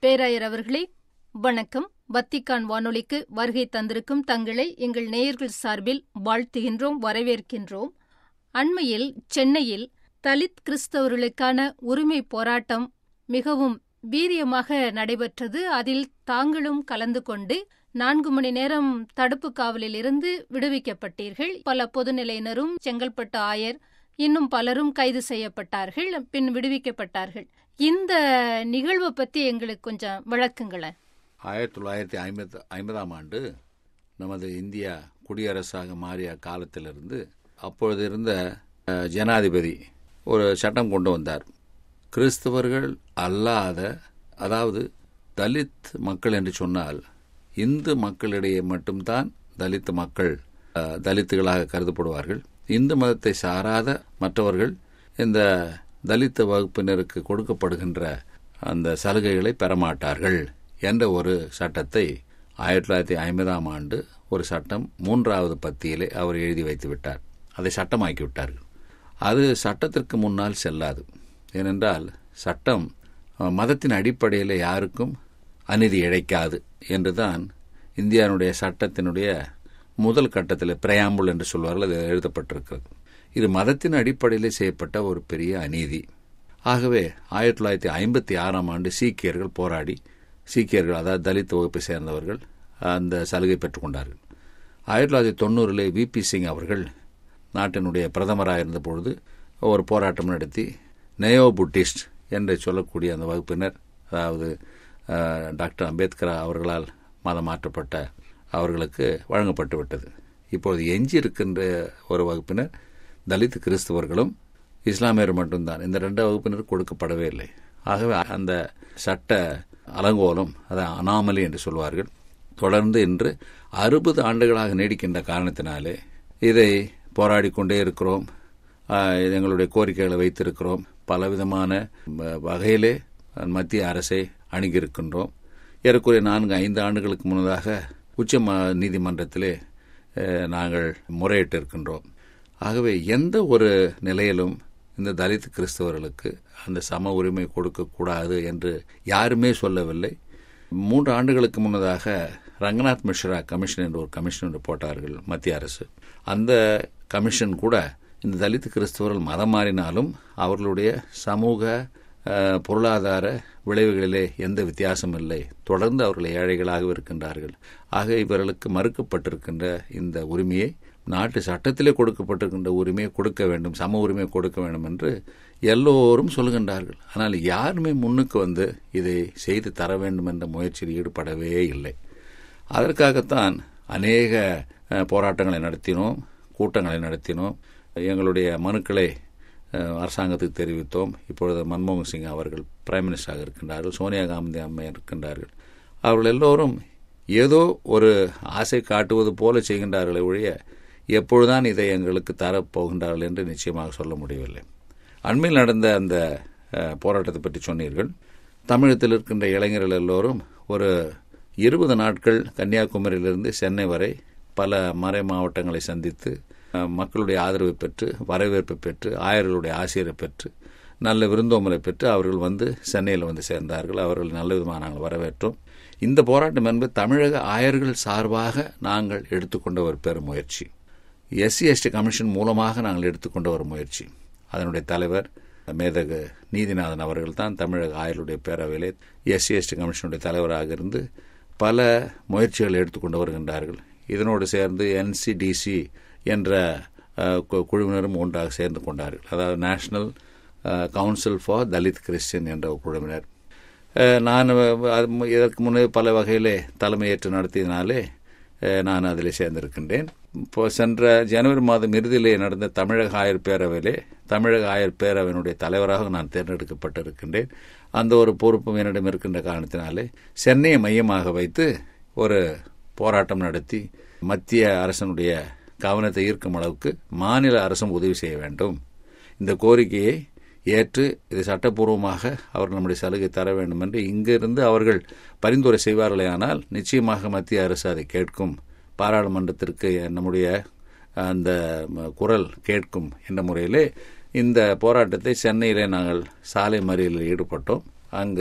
பேராயர் அவர்களே வணக்கம் வத்திக்கான் வானொலிக்கு வருகை தந்திருக்கும் தங்களை எங்கள் நேயர்கள் சார்பில் வாழ்த்துகின்றோம் வரவேற்கின்றோம் அண்மையில் சென்னையில் தலித் கிறிஸ்தவர்களுக்கான உரிமை போராட்டம் மிகவும் வீரியமாக நடைபெற்றது அதில் தாங்களும் கலந்து கொண்டு நான்கு மணி நேரம் தடுப்பு காவலில் இருந்து விடுவிக்கப்பட்டீர்கள் பல பொதுநிலையினரும் செங்கல்பட்டு ஆயர் இன்னும் பலரும் கைது செய்யப்பட்டார்கள் பின் விடுவிக்கப்பட்டார்கள் இந்த நிகழ்வை பத்தி எங்களுக்கு கொஞ்சம் விளக்குங்களேன் ஆயிரத்தி தொள்ளாயிரத்தி ஐம்பத்து ஐம்பதாம் ஆண்டு நமது இந்தியா குடியரசாக மாறிய காலத்திலிருந்து அப்பொழுது இருந்த அஹ், ஜனாதிபதி ஒரு சட்டம் கொண்டு வந்தார் கிறிஸ்தவர்கள் அல்லாத அதாவது தலித் மக்கள் என்று சொன்னால் இந்து மக்களிடையே மட்டும்தான் தலித் மக்கள் அஹ், தலித்துகளாக கருதப்படுவார்கள் இந்து மதத்தை சாராத மற்றவர்கள் இந்த தலித் வகுப்பினருக்கு கொடுக்கப்படுகின்ற அந்த சலுகைகளை பெறமாட்டார்கள் என்ற ஒரு சட்டத்தை ஆயிரத்தி தொள்ளாயிரத்தி ஐம்பதாம் ஆண்டு ஒரு சட்டம் மூன்றாவது பத்தியிலே அவர் எழுதி வைத்து விட்டார் அதை சட்டமாக்கி விட்டார்கள் அது சட்டத்திற்கு முன்னால் செல்லாது ஏனென்றால் சட்டம் அஹ், மதத்தின் அடிப்படையில் யாருக்கும் அநீதி இழைக்காது என்றுதான் இந்தியாவுடைய சட்டத்தினுடைய முதல் கட்டத்தில் பிரயாம்புல் என்று சொல்வார்கள் அது எழுதப்பட்டிருக்கிறது இது மதத்தின் அடிப்படையில் செய்யப்பட்ட ஒரு பெரிய அநீதி ஆகவே ஆயிரத்தி தொள்ளாயிரத்தி ஐம்பத்தி ஆறாம் ஆண்டு சீக்கியர்கள் போராடி சீக்கியர்கள் அதாவது தலித் வகுப்பை சேர்ந்தவர்கள் அந்த சலுகை பெற்றுக்கொண்டார்கள் ஆயிரத்தி தொள்ளாயிரத்தி தொண்ணூறில் விபி சிங் அவர்கள் நாட்டினுடைய பிரதமராக இருந்த பொழுது ஒரு போராட்டம் நடத்தி நெயோ புட்டிஸ்ட் என்று சொல்லக்கூடிய அந்த வகுப்பினர் அதாவது அஹ், டாக்டர் அம்பேத்கர் அவர்களால் மதம் மாற்றப்பட்ட அவர்களுக்கு வழங்கப்பட்டு விட்டது இப்பொழுது எஞ்சி இருக்கின்ற ஒரு வகுப்பினர் தலித் கிறிஸ்தவர்களும் இஸ்லாமியர் மட்டும்தான் இந்த ரெண்டு வகுப்பினர் கொடுக்கப்படவே இல்லை ஆகவே அந்த சட்ட அலங்கோலம் அதை அனாமலி என்று சொல்வார்கள் தொடர்ந்து இன்று அறுபது ஆண்டுகளாக நீடிக்கின்ற காரணத்தினாலே இதை போராடி கொண்டே இருக்கிறோம் ஆஹ், எங்களுடைய கோரிக்கைகளை வைத்திருக்கிறோம் பலவிதமான வ- வகையிலே மத்திய அரசை அணுகியிருக்கின்றோம் ஏறக்குறைய நான்கு ஐந்து ஆண்டுகளுக்கு முன்னதாக உச்ச ம- நீதிமன்றத்திலே அஹ், நாங்கள் முறையிட்டு இருக்கின்றோம் ஆகவே எந்த ஒரு நிலையிலும் இந்த தலித் கிறிஸ்தவர்களுக்கு அந்த சம உரிமை கொடுக்கக்கூடாது என்று யாருமே சொல்லவில்லை மூன்று ஆண்டுகளுக்கு முன்னதாக ரங்கநாத் மிஸ்ரா கமிஷன் என்று ஒரு கமிஷன் ஒன்று போட்டார்கள் மத்திய அரசு அந்த கமிஷன் கூட இந்த தலித் கிறிஸ்தவர்கள் மதம் மாறினாலும் அவர்களுடைய சமூக அஹ், பொருளாதார விளைவுகளிலே எந்த வித்தியாசம் இல்லை தொடர்ந்து அவர்கள் ஏழைகளாக இருக்கின்றார்கள் ஆக இவர்களுக்கு மறுக்கப்பட்டிருக்கின்ற இந்த உரிமையை நாட்டு சட்டத்திலே கொடுக்கப்பட்டிருக்கின்ற உரிமையை கொடுக்க வேண்டும் சம உரிமை கொடுக்க வேண்டும் என்று எல்லோரும் சொல்லுகின்றார்கள் ஆனால் யாருமே முன்னுக்கு வந்து இதை செய்து தர வேண்டும் என்ற முயற்சியில் ஈடுபடவே இல்லை அதற்காகத்தான் அநேக அஹ், போராட்டங்களை நடத்தினோம் கூட்டங்களை நடத்தினோம் எங்களுடைய மனுக்களை அஹ், அரசாங்கத்துக்கு தெரிவித்தோம் இப்பொழுது மன்மோகன் சிங் அவர்கள் பிரைம் மினிஸ்டராக இருக்கின்றார்கள் சோனியா காந்தி அம்மை இருக்கின்றார்கள் அவர்கள் எல்லோரும் ஏதோ ஒரு ஆசை காட்டுவது போல செய்கின்றார்களே ஒழிய எப்பொழுதுதான் இதை எங்களுக்கு தரப்போகின்றார்கள் என்று நிச்சயமாக சொல்ல முடியவில்லை அண்மையில் நடந்த அந்த அஹ், போராட்டத்தை பற்றி சொன்னீர்கள் தமிழகத்தில் இருக்கின்ற இளைஞர்கள் எல்லோரும் ஒரு இருபது நாட்கள் கன்னியாகுமரியிலிருந்து சென்னை வரை பல மறை மாவட்டங்களை சந்தித்து அஹ், மக்களுடைய ஆதரவை பெற்று வரவேற்பை பெற்று ஆயர்களுடைய ஆசிரியரை பெற்று நல்ல விருந்தோம்பலை பெற்று அவர்கள் வந்து சென்னையில் வந்து சேர்ந்தார்கள் அவர்கள் நல்ல விதமாக நாங்கள் வரவேற்றோம் இந்த போராட்டம் என்பது தமிழக ஆயர்கள் சார்பாக நாங்கள் எடுத்துக்கொண்ட ஒரு பெரும் முயற்சி எஸ்சி எஸ்டி கமிஷன் மூலமாக நாங்கள் எடுத்துக்கொண்ட ஒரு முயற்சி அதனுடைய தலைவர் மேதகு நீதிநாதன் அவர்கள் தான் தமிழக ஆயர்களுடைய பேரவையிலே எஸ்சி எஸ்டி கமிஷனுடைய தலைவராக இருந்து பல முயற்சிகளை எடுத்துக்கொண்டு வருகின்றார்கள் இதனோடு சேர்ந்து என்சிடிசி என்ற அஹ், கு- குழுவினரும் ஒன்றாக சேர்ந்து கொண்டார்கள் அதாவது national council for Dalit Christian என்ற ஒரு குழுவினர் அஹ், நான் அது மு- இதற்கு முன்னே பல வகையிலே தலைமையேற்று நடத்தியதினாலே அஹ், நான் அதில் சேர்ந்திருக்கின்றேன் இப்போ சென்ற ஜனவரி மாதம் இறுதியிலே நடந்த தமிழக ஆயர் பேரவையிலே தமிழக ஆயர் பேரவையினுடைய தலைவராக நான் தேர்ந்தெடுக்கப்பட்டிருக்கின்றேன் அந்த ஒரு பொறுப்பும் என்னிடம் இருக்கின்ற காரணத்தினாலே சென்னையை மையமாக வைத்து ஒரு போராட்டம் நடத்தி மத்திய அரசனுடைய கவனத்தை ஈர்க்கும் அளவுக்கு மாநில அரசும் உதவி செய்ய வேண்டும் இந்த கோரிக்கையை ஏற்று இது சட்டப்பூர்வமாக அவர்கள் நம்முடைய சலுகை தர வேண்டும் என்று இங்கிருந்து அவர்கள் பரிந்துரை செய்வார்களே ஆனால் நிச்சயமாக மத்திய அரசு அதை கேட்கும் பாராளுமன்றத்திற்கு நம்முடைய அந்த ம, குரல் கேட்கும் என்ற முறையிலே இந்த போராட்டத்தை சென்னையிலே நாங்கள் சாலை மறியலில் ஈடுபட்டோம் அங்கு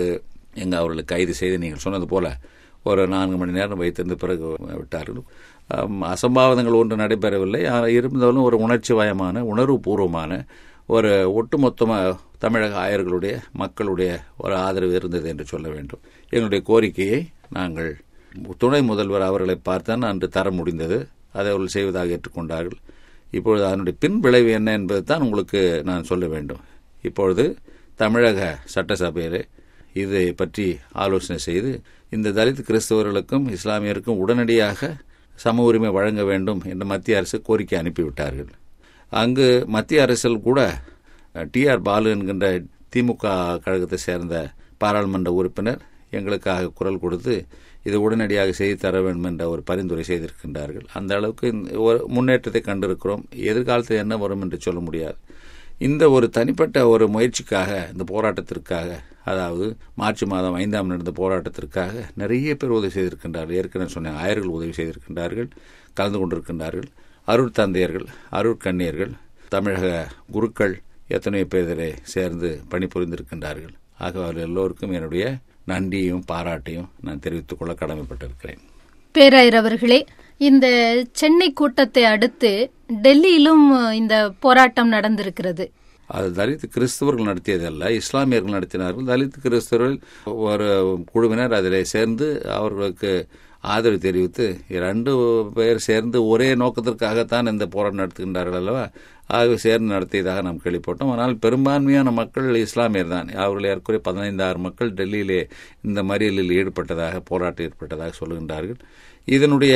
எங்க அவர்களை கைது செய்து நீங்கள் சொன்னது போல ஒரு நான்கு மணி நேரம் வைத்திருந்த பிறகு விட்டார்கள் ஆம், அசம்பாவிதங்கள் ஒன்று நடைபெறவில்லை ஆனால் இருந்தாலும் ஒரு உணர்ச்சி வயமான உணர்வுபூர்வமான ஒரு ஒட்டுமொத்தமாக தமிழக ஆயர்களுடைய மக்களுடைய ஒரு ஆதரவு இருந்தது என்று சொல்ல வேண்டும் எங்களுடைய கோரிக்கையை நாங்கள் துணை முதல்வர் அவர்களை பார்த்தான் அன்று தர முடிந்தது அதை அவர்கள் செய்வதாக ஏற்றுக்கொண்டார்கள் இப்பொழுது அதனுடைய பின் விளைவு என்ன என்பது தான் உங்களுக்கு நான் சொல்ல வேண்டும் இப்பொழுது தமிழக சட்டசபையிலே இதை பற்றி ஆலோசனை செய்து இந்த தலித் கிறிஸ்தவர்களுக்கும் இஸ்லாமியருக்கும் உடனடியாக சம உரிமை வழங்க வேண்டும் என்று மத்திய அரசு கோரிக்கை அனுப்பிவிட்டார்கள் அங்கு மத்திய அரசில் கூட டிஆர் பாலு என்கின்ற திமுக கழகத்தை சேர்ந்த பாராளுமன்ற உறுப்பினர் எங்களுக்காக குரல் கொடுத்து இது உடனடியாக செய்து தர வேண்டும் என்ற ஒரு பரிந்துரை செய்திருக்கின்றார்கள் அந்த அளவுக்கு இந்த ஒரு முன்னேற்றத்தை கண்டிருக்கிறோம் எதிர்காலத்தில் என்ன வரும் என்று சொல்ல முடியாது இந்த ஒரு தனிப்பட்ட ஒரு முயற்சிக்காக இந்த போராட்டத்திற்காக அதாவது மார்ச் மாதம் ஐந்தாம் நடந்த போராட்டத்திற்காக நிறைய பேர் உதவி செய்திருக்கின்றார்கள் ஏற்கனவே சொன்ன ஆயர்கள் உதவி செய்திருக்கின்றார்கள் கலந்து கொண்டிருக்கின்றார்கள் அருள் தந்தையர்கள் அருட்கண்ணியர்கள் தமிழக குருக்கள் எத்தனையோ பேர் இதிலே சேர்ந்து பணிபுரிந்திருக்கின்றார்கள் ஆக அவர்கள் எல்லோருக்கும் என்னுடைய நன்றியும் பாராட்டையும் நான் தெரிவித்துக் கொள்ள கடமைப்பட்டிருக்கிறேன் பேராயர் அவர்களே இந்த சென்னை கூட்டத்தை அடுத்து டெல்லியிலும் இந்த போராட்டம் நடந்திருக்கிறது அது தலித் கிறிஸ்தவர்கள் நடத்தியதல்ல இஸ்லாமியர்கள் நடத்தினார்கள் தலித் கிறிஸ்தவர்கள் ஒரு குழுவினர் அதில் சேர்ந்து அவர்களுக்கு ஆதரவு தெரிவித்து இரண்டு பேர் சேர்ந்து ஒரே நோக்கத்திற்காகத்தான் இந்த போராட்டம் நடத்துகின்றார்கள் அல்லவா ஆகவே சேர்ந்து நடத்தியதாக நாம் கேள்விப்பட்டோம் ஆனால் பெரும்பான்மையான மக்கள் இஸ்லாமியர் தான் அவர்கள் ஏற்குறைய பதினைந்தாறு மக்கள் டெல்லியிலே இந்த மறியலில் ஈடுபட்டதாக போராட்டம் ஏற்பட்டதாக சொல்லுகின்றார்கள் இதனுடைய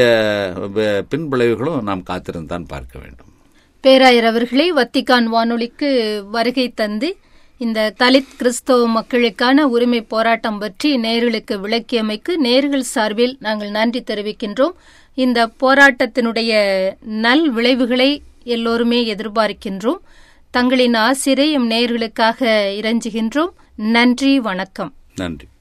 வ- பின்விளைவுகளும் நாம் காத்திருந்தான் பார்க்க வேண்டும் பேராயர் அவர்களே வத்திக்கான் வானொலிக்கு வருகை தந்து இந்த தலித் கிறிஸ்தவ மக்களுக்கான உரிமை போராட்டம் பற்றி நேர்களுக்கு விளக்கியமைக்கு நேர்கள் சார்பில் நாங்கள் நன்றி தெரிவிக்கின்றோம் இந்த போராட்டத்தினுடைய நல் விளைவுகளை எல்லோருமே எதிர்பார்க்கின்றோம் தங்களின் ஆசிரியை எம் நேர்களுக்காக இறைஞ்சுகின்றோம் நன்றி வணக்கம் நன்றி